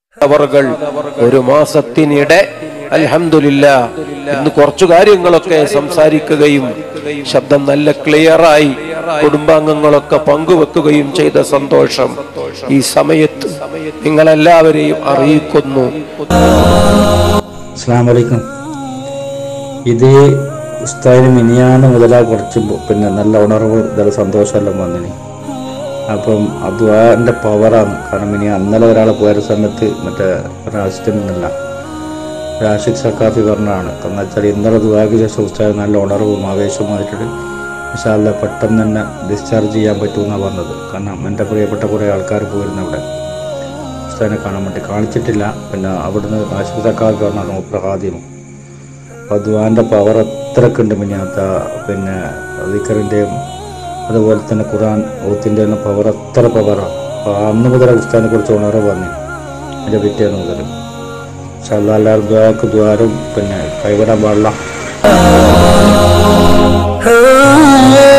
അവറുകൾ ഒരു മാസത്തിനിടെ അൽഹംദുലില്ല ഇന്ന് കുറച്ചു കാര്യങ്ങളൊക്കെ സംസാരിക്കുകയും ശബ്ദം നല്ല ക്ലിയറായി കുടുംബാംഗങ്ങളൊക്കെ പങ്കുവെക്കുകയും ചെയ്ത സന്തോഷം ഈ സമയത്ത് നിങ്ങളെല്ലാവരെയും അറിയിക്കുന്നു അസ്സാം വലൈക്കും ഇത് ഉസ്താദിന് മിനിയാന്ന് മുതലാ കുറച്ച് ബ- പിന്നെ നല്ല ഉണർവ് നല്ല സന്തോഷമെല്ലാം വന്നിന് അപ്പം അത് എൻ്റെ പവറാണ് കാരണം ഇനി അന്നലെ ഒരാൾ പോയ സമയത്ത് മറ്റേ അസിസ്റ്റൻ്റ് രാഷിദ് സക്കാഫി പറഞ്ഞതാണ് കാരണം വെച്ചാൽ ഇന്നലെ ദുബായ്ക്ക് ശേഷം ഉസ്താദ് നല്ല ഉണർവും ആവേശവുമായിട്ടുണ്ട് വിശാല പെട്ടെന്ന് തന്നെ ഡിസ്ചാർജ് ചെയ്യാൻ പറ്റുമെന്നാണ് പറഞ്ഞത് കാരണം എൻ്റെ പ്രിയപ്പെട്ട കുറേ ആൾക്കാർ പോയിരുന്നു അവിടെ ഉസ്താദിനെ കാണാൻ വേണ്ടി കാണിച്ചിട്ടില്ല പിന്നെ അവിടുന്ന് ആശുപത്രിക്കാർക്ക് പറഞ്ഞാൽ മൂപ്രഹാദ്യം അദ്വാൻ്റെ പവർ അത്രക്കുണ്ട് മിനിയാത്ത പിന്നെ ദിക്കറിൻ്റെയും അതുപോലെ തന്നെ ഖുറാൻ ഊത്തിൻ്റെ എല്ലാം പവർ അത്ര പവറാണ് അപ്പോൾ അന്ന് മുതൽ ഉസ്താദിനെ കുറിച്ച് ഉണർവ് വന്നി എൻ്റെ പിറ്റേന്ന് മുതൽ പക്ഷെ അല്ലാതെ ദ്വാക്ക് ദ്വാരം പിന്നെ കൈവിടാൻ പാടില്ല Ah